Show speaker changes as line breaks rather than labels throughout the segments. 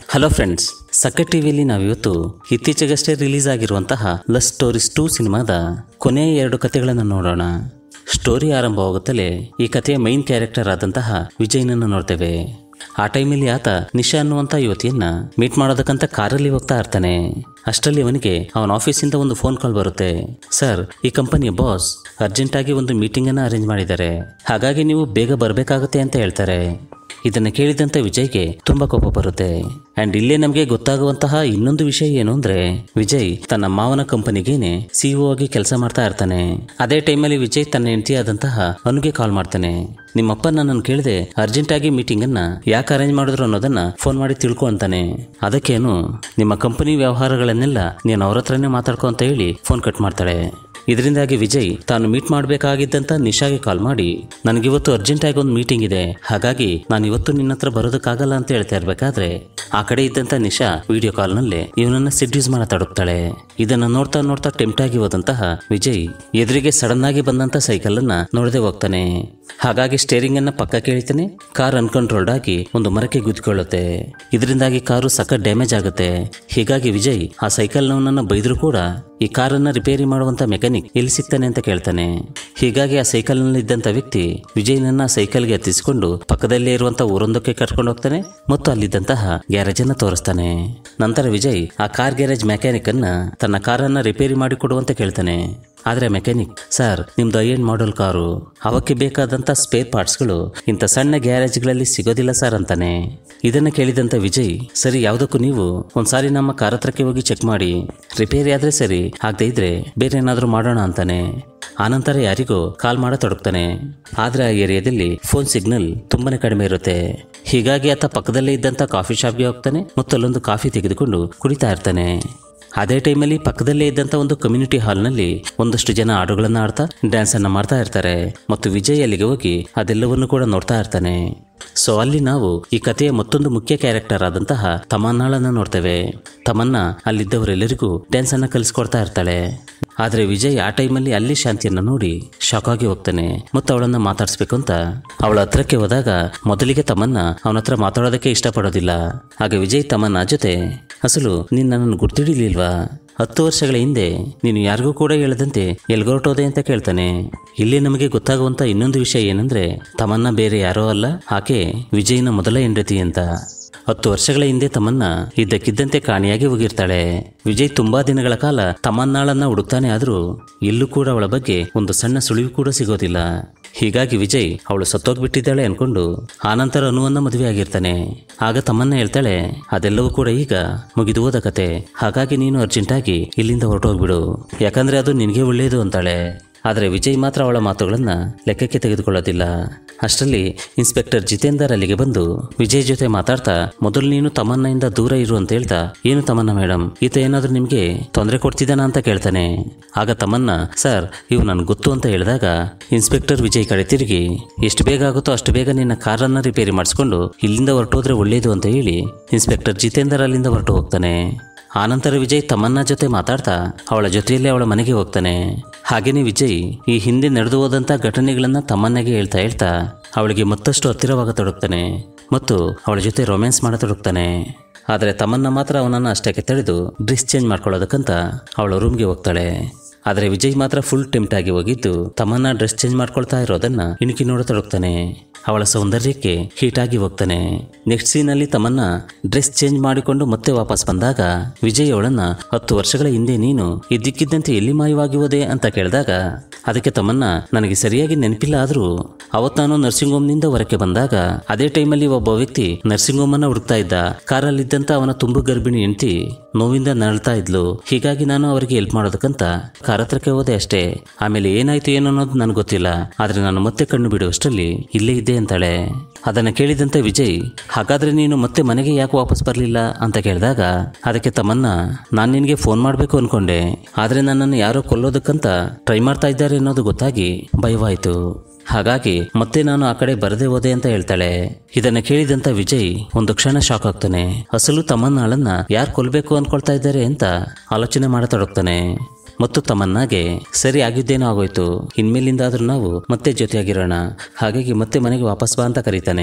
hello friends ಸಕ್ಕ ಟಿವಿಯಲ್ಲಿ ನಾವಿವತ್ತು ಇತ್ತೀಚೆಗಷ್ಟೇ ರಿಲೀಸ್ ಆಗಿರುವಂತಹ ಲವ್ ಸ್ಟೋರೀಸ್ ಟೂ ಸಿನಿಮಾದ ಕೊನೆಯ ಎರಡು ಕಥೆಗಳನ್ನು ನೋಡೋಣ ಸ್ಟೋರಿ ಆರಂಭವಾಗುತ್ತಲೇ ಈ ಕಥೆಯ ಮೈನ್ ಕ್ಯಾರೆಕ್ಟರ್ ಆದಂತಹ ವಿಜಯ್ನನ್ನು ನೋಡ್ತೇವೆ ಆ ಟೈಮಲ್ಲಿ ಆತ ನಿಶಾ ಅನ್ನುವಂಥ ಯುವತಿಯನ್ನ ಮೀಟ್ ಮಾಡೋದಕ್ಕಂತ ಕಾರಲ್ಲಿ ಹೋಗ್ತಾ ಇರ್ತಾನೆ ಅಷ್ಟರಲ್ಲಿ ಅವನಿಗೆ ಅವನ ಆಫೀಸಿಂದ ಒಂದು ಫೋನ್ ಕಾಲ್ ಬರುತ್ತೆ ಸರ್ ಈ ಕಂಪನಿಯ ಬಾಸ್ ಅರ್ಜೆಂಟಾಗಿ ಒಂದು ಮೀಟಿಂಗನ್ನು ಅರೇಂಜ್ ಮಾಡಿದ್ದಾರೆ ಹಾಗಾಗಿ ನೀವು ಬೇಗ ಬರಬೇಕಾಗುತ್ತೆ ಅಂತ ಹೇಳ್ತಾರೆ ಇದನ್ನ ಕೇಳಿದಂತ ವಿಜಯ್ಗೆ ತುಂಬಾ ಕೋಪ ಬರುತ್ತೆ ಅಂಡ್ ಇಲ್ಲೇ ನಮಗೆ ಗೊತ್ತಾಗುವಂತಹ ಇನ್ನೊಂದು ವಿಷಯ ಏನು ಅಂದ್ರೆ ವಿಜಯ್ ತನ್ನ ಮಾವನ ಕಂಪನಿಗೇನೆ ಸಿಇಒ ಆಗಿ ಕೆಲಸ ಮಾಡ್ತಾ ಇರ್ತಾನೆ ಅದೇ ಟೈಮಲ್ಲಿ ವಿಜಯ್ ತನ್ನ ಹೆಂಡತಿ ಆದಂತಹ ಅನುಗೆ ಕಾಲ್ ಮಾಡ್ತಾನೆ ನಿಮ್ಮಪ್ಪ ನನ್ನನ್ನು ಕೇಳಿದೆ ಅರ್ಜೆಂಟ್ ಆಗಿ ಮೀಟಿಂಗ್ ಅನ್ನ ಯಾಕೆ ಅರೇಂಜ್ ಮಾಡಿದ್ರು ಅನ್ನೋದನ್ನ ಫೋನ್ ಮಾಡಿ ತಿಳ್ಕೊ ಅಂತಾನೆ ಅದಕ್ಕೇನು ನಿಮ್ಮ ಕಂಪನಿ ವ್ಯವಹಾರಗಳನ್ನೆಲ್ಲ ನೀನು ಅವ್ರ ಹತ್ರನೇ ಮಾತಾಡ್ಕೊ ಅಂತ ಹೇಳಿ ಫೋನ್ ಕಟ್ ಮಾಡ್ತಾಳೆ ಇದರಿಂದಾಗಿ ವಿಜಯ್ ತಾನು ಮೀಟ್ ಮಾಡಬೇಕಾಗಿದ್ದಂತ ನಿಶಾಗೆ ಕಾಲ್ ಮಾಡಿ ನನಗಿವತ್ತು ಅರ್ಜೆಂಟ್ ಆಗಿ ಒಂದು ಮೀಟಿಂಗ್ ಇದೆ ಹಾಗಾಗಿ ನಾನು ಇವತ್ತು ನಿನ್ನ ಹತ್ರ ಬರೋದಕ್ಕಾಗಲ್ಲ ಅಂತ ಹೇಳ್ತಾ ಇರ್ಬೇಕಾದ್ರೆ ಆ ಕಡೆ ಇದ್ದಂತ ನಿಶಾ ವಿಡಿಯೋ ಕಾಲ್ನಲ್ಲೇ ಇವನನ್ನ ಸಿಡ್ಯೂಸ್ ಮಾಡತೊಡಗ್ತಾಳೆ ಇದನ್ನ ನೋಡ್ತಾ ನೋಡ್ತಾ ಟೆಂಪ್ಟ್ ಆಗಿ ಹೋದಂತಹ ವಿಜಯ್ ಎದುರಿಗೆ ಸಡನ್ ಆಗಿ ಬಂದಂತ ಸೈಕಲ್ ಅನ್ನ ನೋಡದೆ ಹೋಗ್ತಾನೆ ಹಾಗಾಗಿ ಸ್ಟೇರಿಂಗ್ ಅನ್ನ ಪಕ್ಕ ಕೇಳಿತಾನೆ ಕಾರ್ ಅನ್ಕಂಟ್ರೋಲ್ಡ್ ಆಗಿ ಒಂದು ಮರಕ್ಕೆ ಗುದ್ಕೊಳ್ಳುತ್ತೆ ಇದರಿಂದಾಗಿ ಕಾರು ಸಖತ್ ಡ್ಯಾಮೇಜ್ ಆಗುತ್ತೆ ಹೀಗಾಗಿ ವಿಜಯ್ ಆ ಸೈಕಲ್ ನವನನ್ನ ಬೈದ್ರು ಕೂಡ ಈ ಕಾರನ್ನ ರಿಪೇರಿ ಮಾಡುವಂತ ಮೆಕ್ಯಾನಿಕ್ ಎಲ್ಲಿ ಸಿಗ್ತಾನೆ ಅಂತ ಕೇಳ್ತಾನೆ ಹೀಗಾಗಿ ಆ ಸೈಕಲ್ ನಲ್ಲಿ ಇದ್ದಂತ ವ್ಯಕ್ತಿ ವಿಜಯ್ನನ್ನ ಸೈಕಲ್ಗೆ ಹತ್ತಿಸಿಕೊಂಡು ಪಕ್ಕದಲ್ಲೇ ಇರುವಂತ ಊರೊಂದಕ್ಕೆ ಕರ್ಕೊಂಡು ಹೋಗ್ತಾನೆ ಮತ್ತು ಅಲ್ಲಿದ್ದಂತಹ ಗ್ಯಾರೇಜ್ ಅನ್ನ ತೋರಿಸ್ತಾನೆ ನಂತರ ವಿಜಯ್ ಆ ಕಾರ್ ಗ್ಯಾರೇಜ್ ಮೆಕ್ಯಾನಿಕ್ ಅನ್ನ ತನ್ನ ಕಾರನ್ನ ರಿಪೇರಿ ಮಾಡಿಕೊಡುವಂತ ಕೇಳ್ತಾನೆ ಆದ್ರೆ ಮೆಕ್ಯಾನಿಕ್ ಸರ್ ನಿಮ್ದು ಐ ಎಂಡ್ ಮಾಡೆಲ್ ಕಾರು ಅವಕ್ಕೆ ಬೇಕಾದಂತ ಸ್ಪೇರ್ ಪಾರ್ಟ್ಸ್ಗಳು ಇಂಥ ಸಣ್ಣ ಗ್ಯಾರೇಜ್ಗಳಲ್ಲಿ ಸಿಗೋದಿಲ್ಲ ಸರ್ ಅಂತಾನೆ ಇದನ್ನ ಕೇಳಿದಂತ ವಿಜಯ್ ಸರಿ ಯಾವುದಕ್ಕೂ ನೀವು ಒಂದ್ಸಾರಿ ನಮ್ಮ ಕಾರ್ ಹತ್ರಕ್ಕೆ ಹೋಗಿ ಚೆಕ್ ಮಾಡಿ ರಿಪೇರಿ ಆದ್ರೆ ಸರಿ ಆಗದೆ ಇದ್ರೆ ಬೇರೆ ಏನಾದರೂ ಮಾಡೋಣ ಅಂತಾನೆ ಆನಂತರ ಯಾರಿಗೋ ಕಾಲ್ ಮಾಡತೊಡಗ್ತಾನೆ ಆದ್ರೆ ಆ ಏರಿಯಾದಲ್ಲಿ ಫೋನ್ ಸಿಗ್ನಲ್ ತುಂಬಾನೇ ಕಡಿಮೆ ಇರುತ್ತೆ ಹೀಗಾಗಿ ಆತ ಪಕ್ಕದಲ್ಲೇ ಇದ್ದಂತ ಕಾಫಿ ಶಾಪ್ಗೆ ಹೋಗ್ತಾನೆ ಮತ್ತು ಅಲ್ಲೊಂದು ಕಾಫಿ ತೆಗೆದುಕೊಂಡು ಕುಡಿತಾ ಇರ್ತಾನೆ ಅದೇ ಟೈಮಲ್ಲಿ ಪಕ್ಕದಲ್ಲೇ ಇದ್ದಂಥ ಒಂದು ಕಮ್ಯುನಿಟಿ ಹಾಲ್ನಲ್ಲಿ ಒಂದಷ್ಟು ಜನ ಹಾಡುಗಳನ್ನ ಆಡ್ತಾ ಡ್ಯಾನ್ಸ್ ಅನ್ನ ಮಾಡ್ತಾ ಇರ್ತಾರೆ ಮತ್ತು ವಿಜಯ್ ಅಲ್ಲಿಗೆ ಹೋಗಿ ಅದೆಲ್ಲವನ್ನು ಕೂಡ ನೋಡ್ತಾ ಇರ್ತಾನೆ ಸೊ ಅಲ್ಲಿ ನಾವು ಈ ಕಥೆಯ ಮತ್ತೊಂದು ಮುಖ್ಯ ಕ್ಯಾರೆಕ್ಟರ್ ಆದಂತಹ ತಮನ್ನಾಳನ್ನ ನೋಡ್ತೇವೆ ತಮನ್ನ ಅಲ್ಲಿದ್ದವರೆಲ್ಲರಿಗೂ ಡ್ಯಾನ್ಸ್ ಅನ್ನ ಕಲಿಸ್ಕೊಡ್ತಾ ಇರ್ತಾಳೆ ಆದ್ರೆ ವಿಜಯ್ ಆ ಟೈಮಲ್ಲಿ ಅಲ್ಲಿ ಶಾಂತಿಯನ್ನ ನೋಡಿ ಶಾಕ್ ಆಗಿ ಹೋಗ್ತಾನೆ ಮತ್ತು ಅವಳನ್ನ ಮಾತಾಡಿಸ್ಬೇಕು ಅಂತ ಅವಳ ಹತ್ರಕ್ಕೆ ಹೋದಾಗ ಮೊದಲಿಗೆ ತಮ್ಮನ್ನ ಅವನ ಹತ್ರ ಮಾತಾಡೋದಕ್ಕೆ ಇಷ್ಟಪಡೋದಿಲ್ಲ ಆಗ ವಿಜಯ್ ತಮ್ಮನ್ನ ಜೊತೆ ಅಸಲು ನೀನ್ ನನ್ನನ್ನು ಗುರ್ತಿಡಿಲಿಲ್ವಾ ಹತ್ತು ವರ್ಷಗಳ ಹಿಂದೆ ನೀನು ಯಾರಿಗೂ ಕೂಡ ಹೇಳದಂತೆ ಎಲ್ಗೊರಟೋದೆ ಅಂತ ಕೇಳ್ತಾನೆ ಇಲ್ಲಿ ನಮಗೆ ಗೊತ್ತಾಗುವಂತ ಇನ್ನೊಂದು ವಿಷಯ ಏನಂದ್ರೆ ತಮನ್ನ ಬೇರೆ ಯಾರೋ ಅಲ್ಲ ಆಕೆ ವಿಜಯ್ನ ಮೊದಲ ಹೆಂಡತಿ ಅಂತ ಹತ್ತು ವರ್ಷಗಳ ಹಿಂದೆ ತಮ್ಮನ್ನ ಇದ್ದಕ್ಕಿದ್ದಂತೆ ಕಾಣಿಯಾಗಿ ಹೋಗಿರ್ತಾಳೆ ವಿಜಯ್ ತುಂಬಾ ದಿನಗಳ ಕಾಲ ತಮ್ಮನ್ನಾಳನ್ನ ಹುಡುಕ್ತಾನೆ ಆದ್ರೂ ಎಲ್ಲೂ ಕೂಡ ಅವಳ ಬಗ್ಗೆ ಒಂದು ಸಣ್ಣ ಸುಳಿವು ಕೂಡ ಸಿಗೋದಿಲ್ಲ ಹೀಗಾಗಿ ವಿಜಯ್ ಅವಳು ಸತ್ತೋಗ್ಬಿಟ್ಟಿದ್ದಾಳೆ ಅನ್ಕೊಂಡು ಆನಂತರ ಅನುವನ್ನ ಮದುವೆ ಆಗಿರ್ತಾನೆ ಆಗ ತಮ್ಮನ್ನ ಹೇಳ್ತಾಳೆ ಅದೆಲ್ಲವೂ ಕೂಡ ಈಗ ಮುಗಿದು ಹೋದ ಕತೆ ಹಾಗಾಗಿ ನೀನು ಅರ್ಜೆಂಟಾಗಿ ಇಲ್ಲಿಂದ ಹೊರಟೋಗ್ಬಿಡು ಯಾಕಂದ್ರೆ ಅದು ನಿನಗೆ ಒಳ್ಳೆಯದು ಅಂತಾಳೆ ಆದರೆ ವಿಜಯ್ ಮಾತ್ರ ಅವಳ ಮಾತುಗಳನ್ನ ಲೆಕ್ಕಕ್ಕೆ ತೆಗೆದುಕೊಳ್ಳೋದಿಲ್ಲ ಅಷ್ಟರಲ್ಲಿ ಇನ್ಸ್ಪೆಕ್ಟರ್ ಜಿತೇಂದರ್ ಅಲ್ಲಿಗೆ ಬಂದು ವಿಜಯ್ ಜೊತೆ ಮಾತಾಡ್ತಾ ಮೊದಲು ನೀನು ತಮ್ಮನ್ನಿಂದ ದೂರ ಇರು ಅಂತ ಹೇಳ್ತಾ ಏನು ತಮ್ಮನ್ನ ಮೇಡಮ್ ಈತ ಏನಾದ್ರೂ ನಿಮ್ಗೆ ತೊಂದರೆ ಕೊಡ್ತಿದ್ದಾನ ಅಂತ ಕೇಳ್ತಾನೆ ಆಗ ತಮ್ಮನ್ನ ಸರ್ ಇವು ನನ್ಗೆ ಗೊತ್ತು ಅಂತ ಹೇಳಿದಾಗ ಇನ್ಸ್ಪೆಕ್ಟರ್ ವಿಜಯ್ ಕಡೆ ತಿರುಗಿ ಎಷ್ಟು ಬೇಗ ಆಗುತ್ತೋ ಅಷ್ಟು ಬೇಗ ನಿನ್ನ ಕಾರನ್ನ ರಿಪೇರಿ ಮಾಡಿಸ್ಕೊಂಡು ಇಲ್ಲಿಂದ ಹೊರಟೋದ್ರೆ ಒಳ್ಳೇದು ಅಂತ ಹೇಳಿ ಇನ್ಸ್ಪೆಕ್ಟರ್ ಜಿತೇಂದರ್ ಅಲ್ಲಿಂದ ಹೊರಟು ಹೋಗ್ತಾನೆ ಆನಂತರ ವಿಜಯ್ ತಮ್ಮನ್ನ ಜೊತೆ ಮಾತಾಡ್ತಾ ಅವಳ ಜೊತೆಯಲ್ಲೇ ಅವಳ ಮನೆಗೆ ಹೋಗ್ತಾನೆ ಹಾಗೇನೆ ವಿಜಯ್ ಈ ಹಿಂದೆ ನಡೆದು ಹೋದಂಥ ಘಟನೆಗಳನ್ನ ತಮ್ಮನ್ನೆಗೆ ಹೇಳ್ತಾ ಹೇಳ್ತಾ ಅವಳಿಗೆ ಮತ್ತಷ್ಟು ಹತ್ತಿರವಾಗತೊಡಗ್ತಾನೆ ಮತ್ತು ಅವಳ ಜೊತೆ ರೊಮ್ಯಾನ್ಸ್ ಮಾಡತೊಡಗ್ತಾನೆ ಆದರೆ ತಮ್ಮನ್ನ ಮಾತ್ರ ಅವನನ್ನು ಅಷ್ಟಕ್ಕೆ ತಡೆದು ಡ್ರೆಸ್ ಚೇಂಜ್ ಮಾಡ್ಕೊಳ್ಳೋದಕ್ಕಂತ ಅವಳ ರೂಮ್ಗೆ ಹೋಗ್ತಾಳೆ ಆದರೆ ವಿಜಯ್ ಮಾತ್ರ ಫುಲ್ ಟೆಂಪ್ಟ್ ಆಗಿ ಹೋಗಿದ್ದು ತಮ್ಮನ್ನ ಡ್ರೆಸ್ ಚೇಂಜ್ ಮಾಡ್ಕೊಳ್ತಾ ಇರೋದನ್ನ ಇಣುಕಿ ನೋಡತೊಡಗ್ತಾನೆ ಅವಳ ಸೌಂದರ್ಯಕ್ಕೆ ಹೀಟ್ ಆಗಿ ಹೋಗ್ತಾನೆ ನೆಕ್ಸ್ಟ್ ಸೀನಲ್ಲಿ ತಮ್ಮನ್ನ ಡ್ರೆಸ್ ಚೇಂಜ್ ಮಾಡಿಕೊಂಡು ಮತ್ತೆ ವಾಪಸ್ ಬಂದಾಗ ವಿಜಯ್ ಅವಳನ್ನ ಹತ್ತು ವರ್ಷಗಳ ಹಿಂದೆ ನೀನು ಇದ್ದಕ್ಕಿದ್ದಂತೆ ಎಲ್ಲಿ ಮಾಯವಾಗಿ ಹೋದೆ ಅಂತ ಕೇಳಿದಾಗ ಅದಕ್ಕೆ ತಮ್ಮನ್ನ ನನಗೆ ಸರಿಯಾಗಿ ನೆನಪಿಲ್ಲ ಆದ್ರೂ ಅವತ್ ನಾನು ನರ್ಸಿಂಗ್ ಹೋಮ್ನಿಂದ ಹೊರಕ್ಕೆ ಬಂದಾಗ ಅದೇ ಟೈಮಲ್ಲಿ ಒಬ್ಬ ವ್ಯಕ್ತಿ ನರ್ಸಿಂಗ್ ಹೋಮ್ ಅನ್ನ ಹುಡುಕ್ತಾ ಇದ್ದ ಕಾರಲ್ಲಿದ್ದಂತ ಅವನ ತುಂಬು ಗರ್ಭಿಣಿ ಹೆಂಡತಿ ನೋವಿಂದ ನರಳ್ತಾ ಇದ್ಲು ಹೀಗಾಗಿ ನಾನು ಅವರಿಗೆ ಹೆಲ್ಪ್ ಮಾಡೋದಕ್ಕಂತ ಕಾರ್ ಹತ್ರಕ್ಕೆ ಹೋದೆ ಅಷ್ಟೇ ಆಮೇಲೆ ಏನಾಯ್ತು ಏನು ಅನ್ನೋದು ನನಗೆ ಗೊತ್ತಿಲ್ಲ ಆದ್ರೆ ನಾನು ಮತ್ತೆ ಕಣ್ಣು ಬಿಡುವಷ್ಟರಲ್ಲಿ ಇಲ್ಲೇ ಇದ್ದೆ ಅಂತಾಳೆ ಅದನ್ನ ಕೇಳಿದಂತ ವಿಜಯ್ ಹಾಗಾದ್ರೆ ನೀನು ಮತ್ತೆ ಮನೆಗೆ ಯಾಕೆ ವಾಪಸ್ ಬರಲಿಲ್ಲ ಅಂತ ಕೇಳಿದಾಗ ಅದಕ್ಕೆ ತಮ್ಮನ್ನ ನಾನು ನಿನಗೆ ಫೋನ್ ಮಾಡಬೇಕು ಅನ್ಕೊಂಡೆ ಆದ್ರೆ ನನ್ನನ್ನು ಯಾರೋ ಕೊಲ್ಲೋದಕ್ಕಂತ ಟ್ರೈ ಮಾಡ್ತಾ ಇದ್ದಾರೆ ಅನ್ನೋದು ಗೊತ್ತಾಗಿ ಭಯವಾಯಿತು ಹಾಗಾಗಿ ಮತ್ತೆ ನಾನು ಆ ಕಡೆ ಬರದೆ ಹೋದೆ ಅಂತ ಹೇಳ್ತಾಳೆ ಇದನ್ನ ಕೇಳಿದಂತ ವಿಜಯ್ ಒಂದು ಕ್ಷಣ ಶಾಕ್ ಆಗ್ತಾನೆ ಅಸಲು ತಮ್ಮನ್ನಾಳನ್ನ ಯಾರು ಕೊಲ್ಬೇಕು ಅನ್ಕೊಳ್ತಾ ಇದ್ದಾರೆ ಅಂತ ಆಲೋಚನೆ ಮಾಡತೊಡಗ್ತಾನೆ ಮತ್ತು ತಮ್ಮನ್ನಾಗೆ ಸರಿ ಆಗಿದ್ದೇನೋ ಆಗೋಯ್ತು ಇನ್ಮೇಲಿಂದಾದ್ರೂ ನಾವು ಮತ್ತೆ ಜೊತೆಯಾಗಿರೋಣ ಹಾಗಾಗಿ ಮತ್ತೆ ಮನೆಗೆ ವಾಪಸ್ ಬಾ ಅಂತ ಕರೀತಾನೆ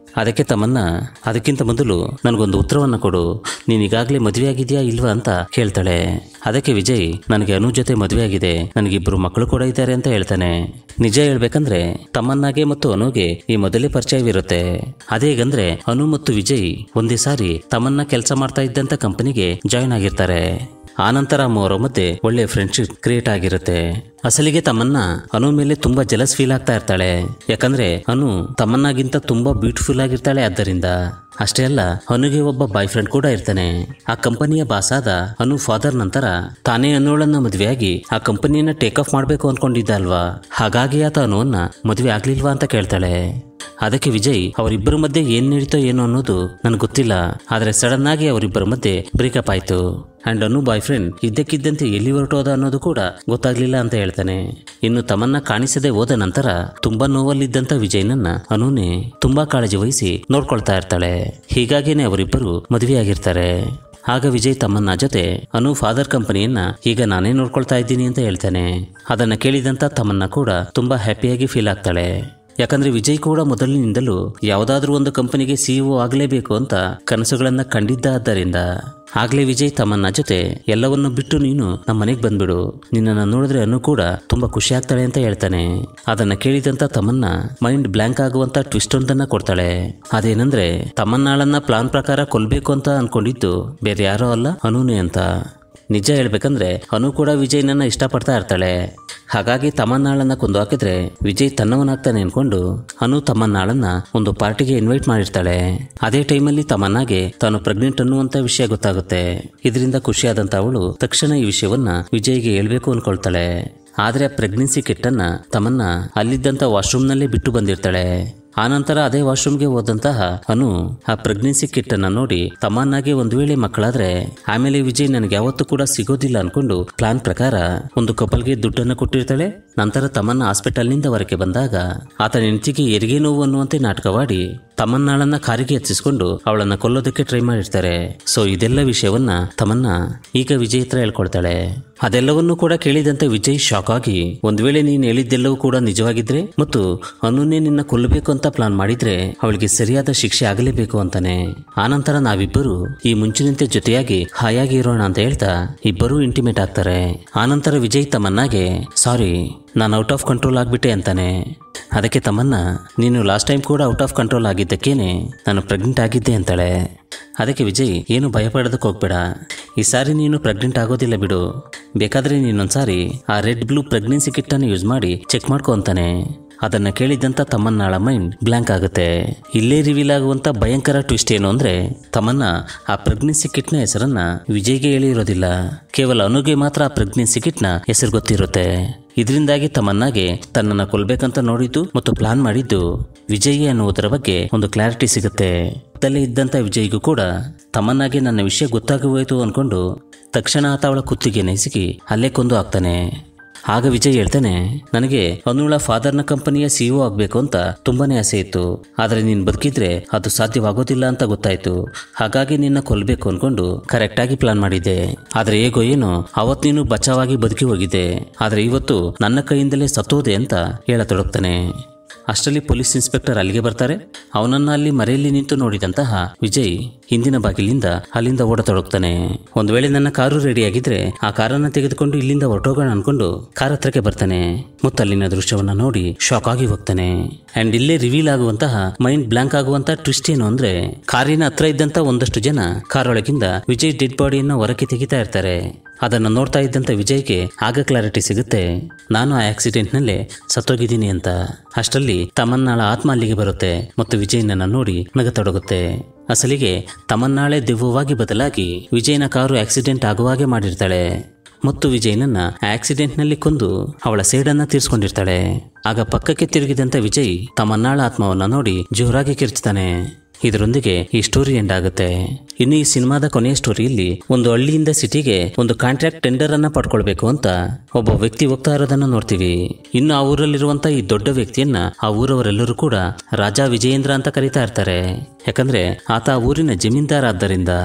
ಅದಕ್ಕೆ ತಮ್ಮನ್ನ ಅದಕ್ಕಿಂತ ಮೊದಲು ನನಗೊಂದು ಉತ್ತರವನ್ನು ಕೊಡು ನೀನು ಈಗಾಗಲೇ ಮದುವೆ ಆಗಿದೆಯಾ ಇಲ್ವಾ ಅಂತ ಕೇಳ್ತಾಳೆ ಅದಕ್ಕೆ ವಿಜಯ್ ನನಗೆ ಅನು ಜೊತೆ ಮದುವೆ ಆಗಿದೆ ನನಗಿಬ್ಬರು ಮಕ್ಕಳು ಕೂಡ ಇದ್ದಾರೆ ಅಂತ ಹೇಳ್ತಾನೆ ನಿಜ ಹೇಳ್ಬೇಕಂದ್ರೆ ತಮ್ಮನ್ನಾಗೆ ಮತ್ತು ಅನುಗೆ ಈ ಮೊದಲೇ ಪರಿಚಯವಿರುತ್ತೆ ಅದೇಗಂದ್ರೆ ಅನು ಮತ್ತು ವಿಜಯ್ ಒಂದೇ ಸಾರಿ ತಮ್ಮನ್ನ ಕೆಲಸ ಮಾಡ್ತಾ ಇದ್ದಂತ ಕಂಪನಿಗೆ ಜಾಯಿನ್ ಆಗಿರ್ತಾರೆ ಆನಂತರ ಮೂವರ ಮಧ್ಯೆ ಒಳ್ಳೆ ಫ್ರೆಂಡ್ಶಿಪ್ ಕ್ರಿಯೇಟ್ ಆಗಿರುತ್ತೆ ಅಸಲಿಗೆ ತಮ್ಮನ್ನ ಅನು ಮೇಲೆ ತುಂಬಾ ಜಲಸ್ ಫೀಲ್ ಆಗ್ತಾ ಇರ್ತಾಳೆ ಯಾಕಂದ್ರೆ ಅನು ತಮ್ಮನ್ನಾಗಿಂತ ತುಂಬಾ ಬ್ಯೂಟಿಫುಲ್ ಆಗಿರ್ತಾಳೆ ಆದ್ದರಿಂದ ಅಷ್ಟೇ ಅಲ್ಲ ಅನುಗೆ ಒಬ್ಬ ಬಾಯ್ ಫ್ರೆಂಡ್ ಕೂಡ ಇರ್ತಾನೆ ಆ ಕಂಪನಿಯ ಬಾಸ್ ಆದ ಅನು ಫಾದರ್ ನಂತರ ತಾನೇ ಅನ್ನೋಳನ್ನ ಮದುವೆಯಾಗಿ ಆ ಕಂಪನಿಯನ್ನ ಟೇಕ್ ಆಫ್ ಮಾಡಬೇಕು ಅನ್ಕೊಂಡಿದ್ದ ಅಲ್ವಾ ಹಾಗಾಗಿ ಆತ ಅನುವನ್ನ ಮದುವೆ ಆಗ್ಲಿಲ್ವಾ ಅಂತ ಕೇಳ್ತಾಳೆ ಅದಕ್ಕೆ ವಿಜಯ್ ಅವರಿಬ್ಬರ ಮಧ್ಯೆ ಏನ್ ನಡೀತೋ ಏನೋ ಅನ್ನೋದು ನನಗೆ ಗೊತ್ತಿಲ್ಲ ಆದರೆ ಸಡನ್ ಆಗಿ ಅವರಿಬ್ಬರ ಮಧ್ಯೆ ಬ್ರೇಕಪ್ ಆಯ್ತು ಅಂಡ್ ಅನು ಬಾಯ್ ಫ್ರೆಂಡ್ ಇದ್ದಕ್ಕಿದ್ದಂತೆ ಎಲ್ಲಿ ಹೊರಟೋದ ಅನ್ನೋದು ಕೂಡ ಗೊತ್ತಾಗ್ಲಿಲ್ಲ ಅಂತ ಹೇಳ್ತಾನೆ ಇನ್ನು ತಮ್ಮನ್ನ ಕಾಣಿಸದೆ ಹೋದ ನಂತರ ತುಂಬಾ ನೋವಲ್ಲಿದ್ದಂತ ವಿಜಯ್ನನ್ನ ಅನುನೇ ತುಂಬಾ ಕಾಳಜಿ ವಹಿಸಿ ನೋಡ್ಕೊಳ್ತಾ ಇರ್ತಾಳೆ ಹೀಗಾಗಿನೇ ಅವರಿಬ್ಬರು ಮದುವೆಯಾಗಿರ್ತಾರೆ ಆಗ ವಿಜಯ್ ತಮ್ಮನ್ನ ಜೊತೆ ಅನು ಫಾದರ್ ಕಂಪನಿಯನ್ನ ಈಗ ನಾನೇ ನೋಡ್ಕೊಳ್ತಾ ಇದ್ದೀನಿ ಅಂತ ಹೇಳ್ತಾನೆ ಅದನ್ನ ಕೇಳಿದಂತ ತಮ್ಮನ್ನ ಕೂಡ ತುಂಬಾ ಹ್ಯಾಪಿಯಾಗಿ ಫೀಲ್ ಆಗ್ತಾಳೆ ಯಾಕಂದ್ರೆ ವಿಜಯ್ ಕೂಡ ಮೊದಲಿನಿಂದಲೂ ಯಾವುದಾದ್ರೂ ಒಂದು ಕಂಪನಿಗೆ ಸಿಇಒ ಆಗಲೇಬೇಕು ಅಂತ ಕನಸುಗಳನ್ನ ಕಂಡಿದ್ದ ಆದ್ದರಿಂದ ಆಗ್ಲೇ ವಿಜಯ್ ತಮ್ಮನ್ನ ಜೊತೆ ಎಲ್ಲವನ್ನು ಬಿಟ್ಟು ನೀನು ನಮ್ಮ ಮನೆಗೆ ಬಂದ್ಬಿಡು ನಿನ್ನನ್ನು ನೋಡಿದ್ರೆ ಅನು ಕೂಡ ತುಂಬಾ ಖುಷಿ ಆಗ್ತಾಳೆ ಅಂತ ಹೇಳ್ತಾನೆ ಅದನ್ನ ಕೇಳಿದಂತ ತಮ್ಮನ್ನ ಮೈಂಡ್ ಬ್ಲಾಂಕ್ ಆಗುವಂತ ಟ್ವಿಸ್ಟ್ ಒಂದನ್ನ ಕೊಡ್ತಾಳೆ ಅದೇನಂದ್ರೆ ತಮ್ಮನ್ನಾಳನ್ನ ಪ್ಲಾನ್ ಪ್ರಕಾರ ಕೊಲ್ಬೇಕು ಅಂತ ಅನ್ಕೊಂಡಿದ್ದು ಬೇರೆ ಯಾರೋ ಅಲ್ಲ ಅನುನೇ ಅಂತ ನಿಜ ಹೇಳ್ಬೇಕಂದ್ರೆ ಅನು ಕೂಡ ವಿಜಯ್ನನ್ನ ಇಷ್ಟಪಡ್ತಾ ಇರ್ತಾಳೆ ಹಾಗಾಗಿ ತಮ್ಮನ್ನಾಳನ್ನ ಕೊಂದು ಹಾಕಿದ್ರೆ ವಿಜಯ್ ತನ್ನವನಾಗ್ತಾನೆ ಅನ್ಕೊಂಡು ಅನು ತಮ್ಮನ್ನಾಳನ್ನ ಒಂದು ಪಾರ್ಟಿಗೆ ಇನ್ವೈಟ್ ಮಾಡಿರ್ತಾಳೆ ಅದೇ ಟೈಮಲ್ಲಿ ತಮ್ಮನ್ನಾಗೆ ತಾನು ಪ್ರೆಗ್ನೆಂಟ್ ಅನ್ನುವಂತ ವಿಷಯ ಗೊತ್ತಾಗುತ್ತೆ ಇದರಿಂದ ಖುಷಿಯಾದಂತ ಅವಳು ತಕ್ಷಣ ಈ ವಿಷಯವನ್ನ ವಿಜಯ್ಗೆ ಹೇಳ್ಬೇಕು ಅನ್ಕೊಳ್ತಾಳೆ ಆದ್ರೆ ಆ ಪ್ರೆಗ್ನೆನ್ಸಿ ಕಿಟ್ಟನ್ನ ತಮ್ಮನ್ನ ಅಲ್ಲಿದ್ದಂತ ವಾಶ್ರೂಮ್ನಲ್ಲೇ ಬಿಟ್ಟು ಬಂದಿರ್ತಾಳೆ ಆನಂತರ ಅದೇ ವಾಶ್ರೂಮ್ಗೆ ಹೋದಂತಹ ಅನು ಆ ಪ್ರೆಗ್ನೆನ್ಸಿ ಕಿಟ್ ಅನ್ನ ನೋಡಿ ತಮ್ಮನ್ನಾಗೆ ಒಂದು ವೇಳೆ ಮಕ್ಕಳಾದ್ರೆ ಆಮೇಲೆ ವಿಜಯ್ ನನಗೆ ಯಾವತ್ತೂ ಕೂಡ ಸಿಗೋದಿಲ್ಲ ಅನ್ಕೊಂಡು ಪ್ಲಾನ್ ಪ್ರಕಾರ ಒಂದು ಕಪಲ್ಗೆ ದುಡ್ಡನ್ನು ಕೊಟ್ಟಿರ್ತಾಳೆ ನಂತರ ತಮ್ಮನ್ನ ಹಾಸ್ಪಿಟಲ್ನಿಂದ ಹೊರಗೆ ಬಂದಾಗ ಆತನ ಹೆಂಡತಿಗೆ ಹೆರಿಗೆ ನೋವು ಅನ್ನುವಂತೆ ನಾಟಕವಾಡಿ ತಮ್ಮನ್ನಾಳನ್ನ ಕಾರಿಗೆ ಹಚ್ಚಿಸ್ಕೊಂಡು ಅವಳನ್ನ ಕೊಲ್ಲೋದಕ್ಕೆ ಟ್ರೈ ಮಾಡಿರ್ತಾರೆ ಸೊ ಇದೆಲ್ಲ ವಿಷಯವನ್ನ ತಮ್ಮನ್ನ ಈಗ ವಿಜಯ್ ಹತ್ರ ಹೇಳ್ಕೊಳ್ತಾಳೆ ಅದೆಲ್ಲವನ್ನೂ ಕೂಡ ಕೇಳಿದಂತೆ ವಿಜಯ್ ಶಾಕ್ ಆಗಿ ಒಂದ್ ವೇಳೆ ನೀನು ಹೇಳಿದ್ದೆಲ್ಲವೂ ಕೂಡ ನಿಜವಾಗಿದ್ರೆ ಮತ್ತು ಅನ್ನನ್ನೇ ನಿನ್ನ ಕೊಲ್ಲಬೇಕು ಅಂತ ಪ್ಲಾನ್ ಮಾಡಿದ್ರೆ ಅವಳಿಗೆ ಸರಿಯಾದ ಶಿಕ್ಷೆ ಆಗಲೇಬೇಕು ಅಂತಾನೆ ಆನಂತರ ನಾವಿಬ್ಬರು ಈ ಮುಂಚಿನಂತೆ ಜೊತೆಯಾಗಿ ಹಾಯಾಗಿ ಇರೋಣ ಅಂತ ಹೇಳ್ತಾ ಇಬ್ಬರೂ ಇಂಟಿಮೇಟ್ ಆಗ್ತಾರೆ ಆನಂತರ ವಿಜಯ್ ತಮ್ಮನ್ನಾಗೆ ಸಾರಿ ನಾನು ಔಟ್ ಆಫ್ ಕಂಟ್ರೋಲ್ ಆಗ್ಬಿಟ್ಟೆ ಅಂತಾನೆ ಅದಕ್ಕೆ ತಮ್ಮನ್ನ ನೀನು ಲಾಸ್ಟ್ ಟೈಮ್ ಕೂಡ ಔಟ್ ಆಫ್ ಕಂಟ್ರೋಲ್ ಆಗಿದ್ದಕ್ಕೇನೆ ನಾನು ಪ್ರೆಗ್ನೆಂಟ್ ಆಗಿದ್ದೆ ಅಂತಾಳೆ ಅದಕ್ಕೆ ವಿಜಯ್ ಏನು ಭಯಪಡೋದಕ್ಕೆ ಹೋಗ್ಬೇಡ ಈ ಸಾರಿ ನೀನು ಪ್ರೆಗ್ನೆಂಟ್ ಆಗೋದಿಲ್ಲ ಬಿಡು ಬೇಕಾದ್ರೆ ನೀನೊಂದ್ಸಾರಿ ಆ ರೆಡ್ ಬ್ಲೂ ಪ್ರೆಗ್ನೆನ್ಸಿ ಕಿಟ್ಟನ್ನು ಯೂಸ್ ಮಾಡಿ ಚೆಕ್ ಮಾಡ್ಕೊ ಅಂತಾನೆ ಅದನ್ನ ಕೇಳಿದಂತ ತಮ್ಮನ್ನಾಳ ಮೈಂಡ್ ಬ್ಲಾಂಕ್ ಆಗುತ್ತೆ ಇಲ್ಲೇ ರಿವೀಲ್ ಆಗುವಂತ ಭಯಂಕರ ಟ್ವಿಸ್ಟ್ ಏನು ಅಂದ್ರೆ ತಮ್ಮನ್ನ ಆ ಪ್ರೆಗ್ನೆನ್ಸಿ ಕಿಟ್ನ ಹೆಸರನ್ನ ವಿಜಯ್ಗೆ ಹೇಳಿರೋದಿಲ್ಲ ಕೇವಲ ಅನುಗೆ ಮಾತ್ರ ಆ ಪ್ರೆಗ್ನೆನ್ಸಿ ಕಿಟ್ನ ಹೆಸರು ಗೊತ್ತಿರುತ್ತೆ ಇದರಿಂದಾಗಿ ತಮ್ಮನ್ನಾಗೆ ತನ್ನನ್ನ ಕೊಲ್ಬೇಕಂತ ನೋಡಿದ್ದು ಮತ್ತು ಪ್ಲಾನ್ ಮಾಡಿದ್ದು ವಿಜಯ್ ಅನ್ನುವುದರ ಬಗ್ಗೆ ಒಂದು ಕ್ಲಾರಿಟಿ ಸಿಗುತ್ತೆ ತಲೆ ಇದ್ದಂತ ವಿಜಯ್ಗೂ ಕೂಡ ತಮ್ಮನ್ನಾಗೆ ನನ್ನ ವಿಷಯ ಗೊತ್ತಾಗೋಯ್ತು ಅನ್ಕೊಂಡು ತಕ್ಷಣ ಆತ ಅವಳ ಕುತ್ತಿಗೆ ನೈಸಿಗಿ ಅಲ್ಲೇ ಕೊಂದು ಹಾಕ್ತಾನೆ ಆಗ ವಿಜಯ್ ಹೇಳ್ತಾನೆ ನನಗೆ ಅನುಳ ಫಾದರ್ನ ಕಂಪನಿಯ ಸಿಇಒ ಆಗಬೇಕು ಅಂತ ತುಂಬಾನೇ ಆಸೆ ಇತ್ತು ಆದರೆ ನೀನು ಬದುಕಿದ್ರೆ ಅದು ಸಾಧ್ಯವಾಗೋದಿಲ್ಲ ಅಂತ ಗೊತ್ತಾಯ್ತು ಹಾಗಾಗಿ ನಿನ್ನ ಕೊಲ್ಲಬೇಕು ಅನ್ಕೊಂಡು ಕರೆಕ್ಟಾಗಿ ಪ್ಲಾನ್ ಮಾಡಿದ್ದೆ ಆದರೆ ಹೇಗೋ ಏನೋ ಅವತ್ತು ನೀನು ಬಚಾವಾಗಿ ಬದುಕಿ ಹೋಗಿದ್ದೆ ಆದರೆ ಇವತ್ತು ನನ್ನ ಕೈಯಿಂದಲೇ ಸತ್ತೋದೆ ಅಂತ ಹೇಳತೊಡಗ್ತಾನೆ ಅಷ್ಟರಲ್ಲಿ ಪೊಲೀಸ್ ಇನ್ಸ್ಪೆಕ್ಟರ್ ಅಲ್ಲಿಗೆ ಬರ್ತಾರೆ ಅವನನ್ನ ಅಲ್ಲಿ ಮರೆಯಲ್ಲಿ ನಿಂತು ನೋಡಿದಂತಹ ವಿಜಯ್ ಹಿಂದಿನ ಬಾಗಿಲಿಂದ ಅಲ್ಲಿಂದ ಓಡತೊಡಗ್ತಾನೆ ಒಂದು ವೇಳೆ ನನ್ನ ಕಾರು ರೆಡಿ ಆಗಿದ್ರೆ ಆ ಕಾರನ್ನ ತೆಗೆದುಕೊಂಡು ಇಲ್ಲಿಂದ ಹೊರಟೋಗೋಣ ಅನ್ಕೊಂಡು ಕಾರ್ ಹತ್ರಕ್ಕೆ ಬರ್ತಾನೆ ಮತ್ತು ಅಲ್ಲಿನ ದೃಶ್ಯವನ್ನ ನೋಡಿ ಶಾಕ್ ಆಗಿ ಹೋಗ್ತಾನೆ ಅಂಡ್ ಇಲ್ಲೇ ರಿವೀಲ್ ಆಗುವಂತಹ ಮೈಂಡ್ ಬ್ಲಾಂಕ್ ಆಗುವಂತಹ ಟ್ವಿಸ್ಟ್ ಏನು ಅಂದ್ರೆ ಕಾರಿನ ಹತ್ರ ಇದ್ದಂತ ಒಂದಷ್ಟು ಜನ ಕಾರ್ ಒಳಗಿಂದ ವಿಜಯ್ ಡೆಡ್ ಬಾಡಿಯನ್ನ ಹೊರಕ್ಕೆ ತೆಗಿತಾ ಇರ್ತಾರೆ ಅದನ್ನು ನೋಡ್ತಾ ಇದ್ದಂತ ವಿಜಯ್ಗೆ ಆಗ ಕ್ಲಾರಿಟಿ ಸಿಗುತ್ತೆ ನಾನು ಆ ಆಕ್ಸಿಡೆಂಟ್ನಲ್ಲೇ ಸತ್ತೋಗಿದ್ದೀನಿ ಅಂತ ಅಷ್ಟರಲ್ಲಿ ತಮ್ಮನ್ನಾಳ ಆತ್ಮ ಅಲ್ಲಿಗೆ ಬರುತ್ತೆ ಮತ್ತು ವಿಜಯ್ನನ್ನ ನೋಡಿ ನಗತೊಡಗುತ್ತೆ ಅಸಲಿಗೆ ತಮ್ಮನ್ನಾಳೆ ದೆವ್ವವಾಗಿ ಬದಲಾಗಿ ವಿಜಯ್ನ ಕಾರು ಆಕ್ಸಿಡೆಂಟ್ ಆಗುವಾಗೆ ಮಾಡಿರ್ತಾಳೆ ಮತ್ತು ವಿಜಯ್ನನ್ನ ಆಕ್ಸಿಡೆಂಟ್ನಲ್ಲಿ ಕೊಂದು ಅವಳ ಸೇಡನ್ನ ತೀರ್ಸ್ಕೊಂಡಿರ್ತಾಳೆ ಆಗ ಪಕ್ಕಕ್ಕೆ ತಿರುಗಿದಂತ ವಿಜಯ್ ತಮ್ಮನ್ನಾಳ ಆತ್ಮವನ್ನ ನೋಡಿ ಜೋರಾಗಿ ಕಿರ್ಚ್ತಾನೆ ಇದರೊಂದಿಗೆ ಈ ಸ್ಟೋರಿ ಎಂಡ್ ಆಗುತ್ತೆ ಇನ್ನು ಈ ಸಿನಿಮಾದ ಕೊನೆಯ ಸ್ಟೋರಿಯಲ್ಲಿ ಒಂದು ಹಳ್ಳಿಯಿಂದ ಸಿಟಿಗೆ ಒಂದು ಕಾಂಟ್ರಾಕ್ಟ್ ಟೆಂಡರ್ ಅನ್ನ ಪಡ್ಕೊಳ್ಬೇಕು ಅಂತ ಒಬ್ಬ ವ್ಯಕ್ತಿ ಹೋಗ್ತಾ ಇರೋದನ್ನ ನೋಡ್ತೀವಿ ಇನ್ನು ಆ ಊರಲ್ಲಿರುವಂತ ಈ ದೊಡ್ಡ ವ್ಯಕ್ತಿಯನ್ನ ಆ ಊರವರೆಲ್ಲರೂ ಕೂಡ ರಾಜಾ ವಿಜಯೇಂದ್ರ ಅಂತ ಕರೀತಾ ಇರ್ತಾರೆ ಯಾಕಂದ್ರೆ ಆತ ಆ ಊರಿನ ಜಮೀನ್ದಾರ ಆದ್ದರಿಂದ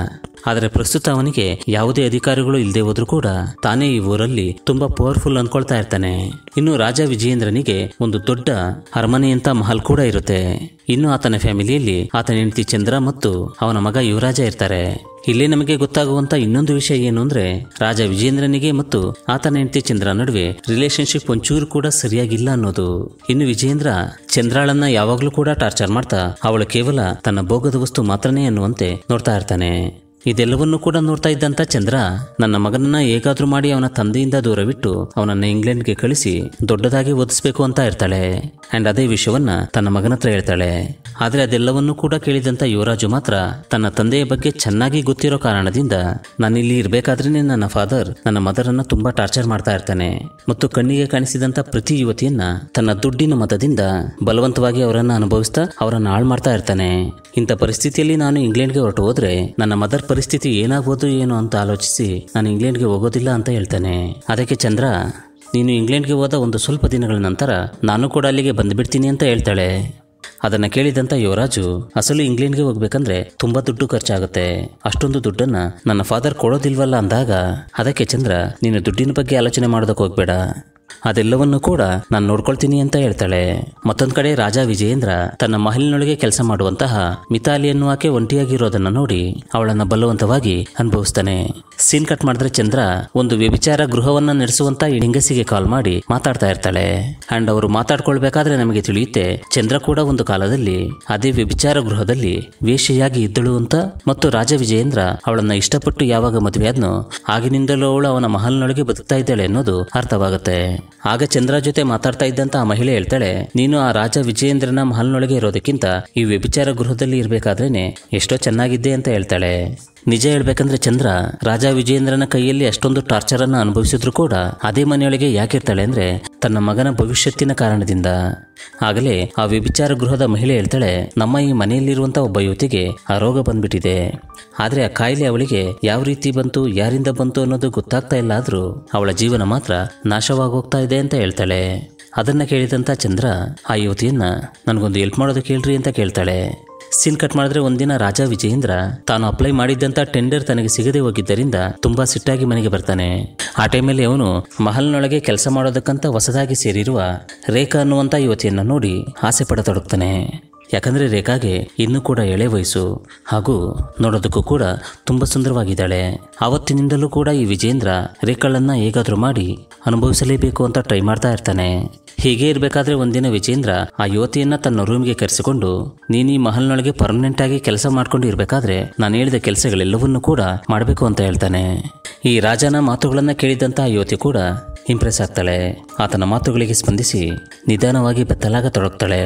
ಆದರೆ ಪ್ರಸ್ತುತ ಅವನಿಗೆ ಯಾವುದೇ ಅಧಿಕಾರಿಗಳು ಇಲ್ಲದೆ ಹೋದ್ರೂ ಕೂಡ ತಾನೇ ಈ ಊರಲ್ಲಿ ತುಂಬಾ ಪವರ್ಫುಲ್ ಅನ್ಕೊಳ್ತಾ ಇರ್ತಾನೆ ಇನ್ನು ರಾಜ ವಿಜಯೇಂದ್ರನಿಗೆ ಒಂದು ದೊಡ್ಡ ಅರಮನೆಯಂತ ಮಹಲ್ ಕೂಡ ಇರುತ್ತೆ ಇನ್ನು ಆತನ ಫ್ಯಾಮಿಲಿಯಲ್ಲಿ ಆತನ ಹೆಂಡತಿ ಚಂದ್ರ ಮತ್ತು ಅವನ ಮಗ ಯುವರಾಜ ಇರ್ತಾರೆ ಇಲ್ಲಿ ನಮಗೆ ಗೊತ್ತಾಗುವಂತ ಇನ್ನೊಂದು ವಿಷಯ ಏನು ಅಂದ್ರೆ ರಾಜ ವಿಜೇಂದ್ರನಿಗೆ ಮತ್ತು ಆತನ ಹೆಂಡತಿ ಚಂದ್ರ ನಡುವೆ ರಿಲೇಶನ್ಶಿಪ್ ಒಂಚೂರು ಕೂಡ ಸರಿಯಾಗಿಲ್ಲ ಅನ್ನೋದು ಇನ್ನು ವಿಜೇಂದ್ರ ಚಂದ್ರಾಳನ್ನ ಯಾವಾಗ್ಲೂ ಕೂಡ ಟಾರ್ಚರ್ ಮಾಡ್ತಾ ಅವಳು ಕೇವಲ ತನ್ನ ಭೋಗದ ವಸ್ತು ಮಾತ್ರನೇ ಅನ್ನುವಂತೆ ನೋಡ್ತಾ ಇರ್ತಾನೆ ಇದೆಲ್ಲವನ್ನೂ ಕೂಡ ನೋಡ್ತಾ ಇದ್ದಂತ ಚಂದ್ರ ನನ್ನ ಮಗನನ್ನ ಹೇಗಾದ್ರೂ ಮಾಡಿ ಅವನ ತಂದೆಯಿಂದ ದೂರವಿಟ್ಟು ಅವನನ್ನ ಇಂಗ್ಲೆಂಡ್ಗೆ ಕಳಿಸಿ ದೊಡ್ಡದಾಗಿ ಓದಿಸ್ಬೇಕು ಅಂತ ಇರ್ತಾಳೆ ಅಂಡ್ ಅದೇ ವಿಷಯವನ್ನ ತನ್ನ ಮಗನ ಹತ್ರ ಹೇಳ್ತಾಳೆ ಆದ್ರೆ ಅದೆಲ್ಲವನ್ನೂ ಕೂಡ ಕೇಳಿದಂತ ಯುವರಾಜು ಮಾತ್ರ ತನ್ನ ತಂದೆಯ ಬಗ್ಗೆ ಚೆನ್ನಾಗಿ ಗೊತ್ತಿರೋ ಕಾರಣದಿಂದ ನಾನಿಲ್ಲಿ ಇರ್ಬೇಕಾದ್ರೇನೆ ನನ್ನ ಫಾದರ್ ನನ್ನ ಮದರನ್ನ ತುಂಬಾ ಟಾರ್ಚರ್ ಮಾಡ್ತಾ ಇರ್ತಾನೆ ಮತ್ತು ಕಣ್ಣಿಗೆ ಕಾಣಿಸಿದಂತ ಪ್ರತಿ ಯುವತಿಯನ್ನ ತನ್ನ ದುಡ್ಡಿನ ಮತದಿಂದ ಬಲವಂತವಾಗಿ ಅವರನ್ನ ಅನುಭವಿಸ್ತಾ ಅವರನ್ನ ಹಾಳು ಮಾಡ್ತಾ ಇರ್ತಾನೆ ಇಂಥ ಪರಿಸ್ಥಿತಿಯಲ್ಲಿ ನಾನು ಇಂಗ್ಲೆಂಡ್ಗೆ ಹೊರಟು ಹೋದ್ರೆ ನನ್ನ ಮದರ್ ಪರಿಸ್ಥಿತಿ ಏನಾಗ್ಬೋದು ಏನೋ ಅಂತ ಆಲೋಚಿಸಿ ನಾನು ಇಂಗ್ಲೆಂಡ್ಗೆ ಹೋಗೋದಿಲ್ಲ ಅಂತ ಹೇಳ್ತಾನೆ ಅದಕ್ಕೆ ಚಂದ್ರ ನೀನು ಇಂಗ್ಲೆಂಡ್ಗೆ ಹೋದ ಒಂದು ಸ್ವಲ್ಪ ದಿನಗಳ ನಂತರ ನಾನು ಕೂಡ ಅಲ್ಲಿಗೆ ಬಂದುಬಿಡ್ತೀನಿ ಅಂತ ಹೇಳ್ತಾಳೆ ಅದನ್ನು ಕೇಳಿದಂಥ ಯುವರಾಜು ಅಸಲು ಇಂಗ್ಲೆಂಡ್ಗೆ ಹೋಗ್ಬೇಕಂದ್ರೆ ತುಂಬ ದುಡ್ಡು ಖರ್ಚಾಗುತ್ತೆ ಅಷ್ಟೊಂದು ದುಡ್ಡನ್ನ ನನ್ನ ಫಾದರ್ ಕೊಡೋದಿಲ್ವಲ್ಲ ಅಂದಾಗ ಅದಕ್ಕೆ ಚಂದ್ರ ನೀನು ದುಡ್ಡಿನ ಬಗ್ಗೆ ಆಲೋಚನೆ ಮಾಡೋದಕ್ಕೆ ಹೋಗ್ಬೇಡ ಅದೆಲ್ಲವನ್ನೂ ಕೂಡ ನಾನು ನೋಡ್ಕೊಳ್ತೀನಿ ಅಂತ ಹೇಳ್ತಾಳೆ ಮತ್ತೊಂದ್ ಕಡೆ ರಾಜ ವಿಜಯೇಂದ್ರ ತನ್ನ ಮಹಲಿನೊಳಗೆ ಕೆಲಸ ಮಾಡುವಂತಹ ಮಿತಾಲಿ ಎನ್ನುವಾಕೆ ಒಂಟಿಯಾಗಿರೋದನ್ನ ನೋಡಿ ಅವಳನ್ನ ಬಲವಂತವಾಗಿ ಅನುಭವಿಸ್ತಾನೆ ಸೀನ್ ಕಟ್ ಮಾಡಿದ್ರೆ ಚಂದ್ರ ಒಂದು ವ್ಯಭಿಚಾರ ಗೃಹವನ್ನ ನಡೆಸುವಂತ ಈ ಹೆಂಗಸಿಗೆ ಕಾಲ್ ಮಾಡಿ ಮಾತಾಡ್ತಾ ಇರ್ತಾಳೆ ಅಂಡ್ ಅವರು ಮಾತಾಡ್ಕೊಳ್ಬೇಕಾದ್ರೆ ನಮಗೆ ತಿಳಿಯುತ್ತೆ ಚಂದ್ರ ಕೂಡ ಒಂದು ಕಾಲದಲ್ಲಿ ಅದೇ ವ್ಯಭಿಚಾರ ಗೃಹದಲ್ಲಿ ವೇಶ್ಯೆಯಾಗಿ ಇದ್ದಳು ಅಂತ ಮತ್ತು ರಾಜ ವಿಜಯೇಂದ್ರ ಅವಳನ್ನ ಇಷ್ಟಪಟ್ಟು ಯಾವಾಗ ಮದುವೆಯಾದ್ನೋ ಆಗಿನಿಂದಲೂ ಅವಳು ಅವನ ಮಹಲ್ನೊಳಗೆ ಬದುಕ್ತಾ ಇದ್ದಾಳೆ ಅನ್ನೋದು ಅರ್ಥವಾಗುತ್ತೆ ಆಗ ಚಂದ್ರ ಜೊತೆ ಮಾತಾಡ್ತಾ ಇದ್ದಂತ ಆ ಮಹಿಳೆ ಹೇಳ್ತಾಳೆ ನೀನು ಆ ರಾಜ ವಿಜಯೇಂದ್ರನ ಮಹಲ್ನೊಳಗೆ ಇರೋದಕ್ಕಿಂತ ಈ ವ್ಯಭಿಚಾರ ಗೃಹದಲ್ಲಿ ಇರ್ಬೇಕಾದ್ರೇನೆ ಎಷ್ಟೋ ಚೆನ್ನಾಗಿದ್ದೆ ಅಂತ ಹೇಳ್ತಾಳೆ ನಿಜ ಹೇಳ್ಬೇಕಂದ್ರೆ ಚಂದ್ರ ರಾಜ ವಿಜಯೇಂದ್ರನ ಕೈಯಲ್ಲಿ ಅಷ್ಟೊಂದು ಟಾರ್ಚರ್ ಅನ್ನ ಅನುಭವಿಸಿದ್ರು ಕೂಡ ಅದೇ ಮನೆಯೊಳಗೆ ಯಾಕಿರ್ತಾಳೆ ಅಂದ್ರೆ ತನ್ನ ಮಗನ ಭವಿಷ್ಯತ್ತಿನ ಕಾರಣದಿಂದ ಆಗಲೇ ಆ ವ್ಯಭಿಚಾರ ಗೃಹದ ಮಹಿಳೆ ಹೇಳ್ತಾಳೆ ನಮ್ಮ ಈ ಮನೆಯಲ್ಲಿರುವಂತ ಒಬ್ಬ ಯುವತಿಗೆ ಆ ರೋಗ ಬಂದ್ಬಿಟ್ಟಿದೆ ಆದ್ರೆ ಆ ಕಾಯಿಲೆ ಅವಳಿಗೆ ಯಾವ ರೀತಿ ಬಂತು ಯಾರಿಂದ ಬಂತು ಅನ್ನೋದು ಗೊತ್ತಾಗ್ತಾ ಇಲ್ಲ ಆದ್ರೂ ಅವಳ ಜೀವನ ಮಾತ್ರ ನಾಶವಾಗೋಗ್ತಾ ಇದೆ ಅಂತ ಹೇಳ್ತಾಳೆ ಅದನ್ನ ಕೇಳಿದಂತ ಚಂದ್ರ ಆ ಯುವತಿಯನ್ನ ನನಗೊಂದು ಹೆಲ್ಪ್ ಮಾಡೋದಕ್ಕೆ ಹೇಳ್ರಿ ಅಂತ ಕೇಳ್ತಾಳೆ ಸೀನ್ ಕಟ್ ಮಾಡಿದ್ರೆ ಒಂದಿನ ರಾಜ ವಿಜಯೇಂದ್ರ ತಾನು ಅಪ್ಲೈ ಮಾಡಿದ್ದಂತ ಟೆಂಡರ್ ತನಗೆ ಸಿಗದೆ ಹೋಗಿದ್ದರಿಂದ ತುಂಬಾ ಸಿಟ್ಟಾಗಿ ಮನೆಗೆ ಬರ್ತಾನೆ ಆ ಟೈಮಲ್ಲಿ ಅವನು ಮಹಲ್ನೊಳಗೆ ಕೆಲಸ ಮಾಡೋದಕ್ಕಂತ ಹೊಸದಾಗಿ ಸೇರಿರುವ ರೇಖಾ ಅನ್ನುವಂತ ಯುವತಿಯನ್ನ ನೋಡಿ ಆಸೆ ಪಡತೊಡಗ್ತಾನೆ ಯಾಕಂದ್ರೆ ರೇಖಾಗೆ ಇನ್ನೂ ಕೂಡ ಎಳೆ ವಯಸ್ಸು ಹಾಗೂ ನೋಡೋದಕ್ಕೂ ಕೂಡ ತುಂಬ ಸುಂದರವಾಗಿದ್ದಾಳೆ ಆವತ್ತಿನಿಂದಲೂ ಕೂಡ ಈ ವಿಜೇಂದ್ರ ರೇಖಾಳನ್ನ ಹೇಗಾದ್ರೂ ಮಾಡಿ ಅನುಭವಿಸಲೇಬೇಕು ಅಂತ ಟ್ರೈ ಮಾಡ್ತಾ ಇರ್ತಾನೆ ಹೀಗೆ ಇರಬೇಕಾದ್ರೆ ಒಂದಿನ ವಿಜೇಂದ್ರ ಆ ಯುವತಿಯನ್ನ ತನ್ನ ರೂಮ್ಗೆ ಕರೆಸಿಕೊಂಡು ನೀನು ಈ ಮಹಲ್ನೊಳಗೆ ಪರ್ಮನೆಂಟ್ ಆಗಿ ಕೆಲಸ ಮಾಡ್ಕೊಂಡು ಇರಬೇಕಾದ್ರೆ ನಾನು ಹೇಳಿದ ಕೆಲಸಗಳೆಲ್ಲವನ್ನೂ ಕೂಡ ಮಾಡಬೇಕು ಅಂತ ಹೇಳ್ತಾನೆ ಈ ರಾಜನ ಮಾತುಗಳನ್ನ ಕೇಳಿದಂತ ಆ ಯುವತಿ ಕೂಡ ಇಂಪ್ರೆಸ್ ಆಗ್ತಾಳೆ ಆತನ ಮಾತುಗಳಿಗೆ ಸ್ಪಂದಿಸಿ ನಿಧಾನವಾಗಿ ಬೆತ್ತಲಾಗತೊಡಗ್ತಾಳೆ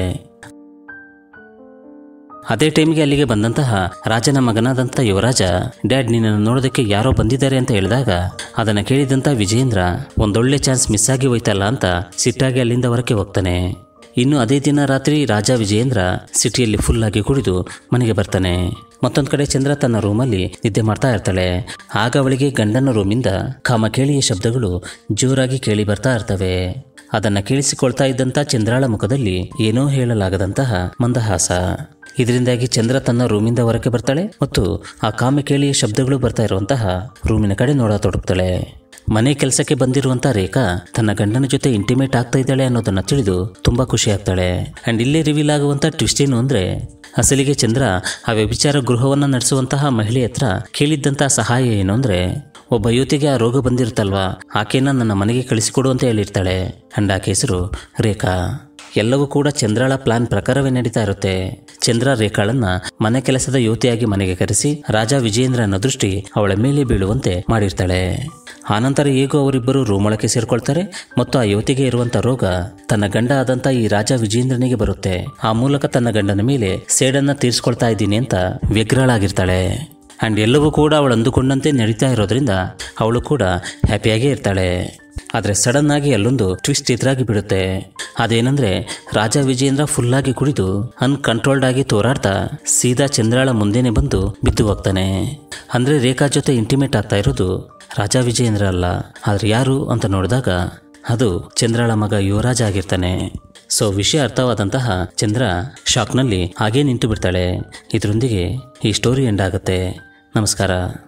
ಅದೇ ಟೈಮ್ಗೆ ಅಲ್ಲಿಗೆ ಬಂದಂತಹ ರಾಜನ ಮಗನಾದಂಥ ಯುವರಾಜ ಡ್ಯಾಡ್ ನಿನ್ನನ್ನು ನೋಡೋದಕ್ಕೆ ಯಾರೋ ಬಂದಿದ್ದಾರೆ ಅಂತ ಹೇಳಿದಾಗ ಅದನ್ನು ಕೇಳಿದಂಥ ವಿಜೇಂದ್ರ ಒಂದೊಳ್ಳೆ ಚಾನ್ಸ್ ಮಿಸ್ ಆಗಿ ಹೋಯ್ತಲ್ಲ ಅಂತ ಸಿಟ್ಟಾಗಿ ಅಲ್ಲಿಂದ ಹೊರಕ್ಕೆ ಹೋಗ್ತಾನೆ ಇನ್ನು ಅದೇ ದಿನ ರಾತ್ರಿ ರಾಜ ವಿಜೇಂದ್ರ ಸಿಟಿಯಲ್ಲಿ ಫುಲ್ ಆಗಿ ಕುಡಿದು ಮನೆಗೆ ಬರ್ತಾನೆ ಮತ್ತೊಂದು ಕಡೆ ಚಂದ್ರ ತನ್ನ ರೂಮಲ್ಲಿ ನಿದ್ದೆ ಮಾಡ್ತಾ ಇರ್ತಾಳೆ ಆಗ ಅವಳಿಗೆ ಗಂಡನ ರೂಮಿಂದ ಕಾಮಕೇಳಿಯ ಶಬ್ದಗಳು ಜೋರಾಗಿ ಕೇಳಿ ಬರ್ತಾ ಇರ್ತವೆ ಅದನ್ನ ಕೇಳಿಸಿಕೊಳ್ತಾ ಇದ್ದಂಥ ಚಂದ್ರಾಳ ಮುಖದಲ್ಲಿ ಏನೋ ಹೇಳಲಾಗದಂತಹ ಮಂದಹಾಸ ಇದರಿಂದಾಗಿ ಚಂದ್ರ ತನ್ನ ರೂಮಿಂದ ಹೊರಗೆ ಬರ್ತಾಳೆ ಮತ್ತು ಆ ಕಾಮಕೇಳಿಯ ಶಬ್ದಗಳು ಬರ್ತಾ ಇರುವಂತಹ ರೂಮಿನ ಕಡೆ ನೋಡತೊಡಗ್ತಾಳೆ ಮನೆ ಕೆಲಸಕ್ಕೆ ಬಂದಿರುವಂತ ರೇಖಾ ತನ್ನ ಗಂಡನ ಜೊತೆ ಇಂಟಿಮೇಟ್ ಆಗ್ತಾ ಇದ್ದಾಳೆ ಅನ್ನೋದನ್ನ ತಿಳಿದು ತುಂಬಾ ಖುಷಿ ಆಗ್ತಾಳೆ ಅಂಡ್ ಇಲ್ಲೇ ರಿವೀಲ್ ಆಗುವಂತ ಟ್ವಿಸ್ಟ್ ಏನು ಅಂದ್ರೆ ಅಸಲಿಗೆ ಚಂದ್ರ ಆ ವ್ಯಭಿಚಾರ ಗೃಹವನ್ನ ನಡೆಸುವಂತಹ ಮಹಿಳೆ ಹತ್ರ ಕೇಳಿದ್ದಂತಹ ಸಹಾಯ ಏನು ಅಂದ್ರೆ ಒಬ್ಬ ಯುವತಿಗೆ ಆ ರೋಗ ಬಂದಿರುತ್ತಲ್ವಾ ಆಕೆನ ನನ್ನ ಮನೆಗೆ ಕಳಿಸಿಕೊಡು ಅಂತ ಹೇಳಿರ್ತಾಳೆ ಅಂಡ್ ಆಕೆ ಹೆಸರು ರೇಖಾ ಎಲ್ಲವೂ ಕೂಡ ಚಂದ್ರಾಳ ಪ್ಲಾನ್ ಪ್ರಕಾರವೇ ನಡೀತಾ ಇರುತ್ತೆ ಚಂದ್ರ ರೇಖಾಳನ್ನ ಮನೆ ಕೆಲಸದ ಯುವತಿಯಾಗಿ ಮನೆಗೆ ಕರೆಸಿ ರಾಜ ವಿಜೇಂದ್ರನ ದೃಷ್ಟಿ ಅವಳ ಮೇಲೆ ಬೀಳುವಂತೆ ಮಾಡಿರ್ತಾಳೆ ಆನಂತರ ಹೇಗೋ ಅವರಿಬ್ಬರು ರೂಮೊಳಕ್ಕೆ ಸೇರ್ಕೊಳ್ತಾರೆ ಮತ್ತು ಆ ಯುವತಿಗೆ ಇರುವಂತ ರೋಗ ತನ್ನ ಗಂಡ ಆದಂತ ಈ ರಾಜ ವಿಜೇಂದ್ರನಿಗೆ ಬರುತ್ತೆ ಆ ಮೂಲಕ ತನ್ನ ಗಂಡನ ಮೇಲೆ ಸೇಡನ್ನ ತೀರಿಸ್ಕೊಳ್ತಾ ಇದ್ದೀನಿ ಅಂತ ವ್ಯಗ್ರಳಾಗಿರ್ತಾಳೆ ಅಂಡ್ ಎಲ್ಲವೂ ಕೂಡ ಅವಳು ಅಂದುಕೊಂಡಂತೆ ನಡೀತಾ ಇರೋದ್ರಿಂದ ಅವಳು ಕೂಡ ಹ್ಯಾಪಿಯಾಗೇ ಇರ್ತಾಳೆ ಆದರೆ ಸಡನ್ ಆಗಿ ಅಲ್ಲೊಂದು ಟ್ವಿಸ್ಟ್ ಎದುರಾಗಿ ಬಿಡುತ್ತೆ ಅದೇನಂದ್ರೆ ರಾಜ ವಿಜೇಂದ್ರ ಫುಲ್ಲಾಗಿ ಕುಡಿದು ಅನ್ಕಂಟ್ರೋಲ್ಡ್ ಆಗಿ ತೋರಾಡ್ತಾ ಸೀದಾ ಚಂದ್ರಾಳ ಮುಂದೆನೆ ಬಂದು ಬಿದ್ದು ಹೋಗ್ತಾನೆ ಅಂದ್ರೆ ರೇಖಾ ಜೊತೆ ಇಂಟಿಮೇಟ್ ಆಗ್ತಾ ಇರೋದು ರಾಜ ವಿಜೇಂದ್ರ ಅಲ್ಲ ಆದ್ರೆ ಯಾರು ಅಂತ ನೋಡಿದಾಗ ಅದು ಚಂದ್ರಾಳ ಮಗ ಯುವರಾಜ ಆಗಿರ್ತಾನೆ ಸೊ ವಿಷಯ ಅರ್ಥವಾದಂತಹ ಚಂದ್ರ ಶಾಕ್ನಲ್ಲಿ ಹಾಗೇ ನಿಂತು ಬಿಡ್ತಾಳೆ ಇದರೊಂದಿಗೆ ಈ ಸ್ಟೋರಿ ಎಂಡ್ ಆಗುತ್ತೆ ನಮಸ್ಕಾರ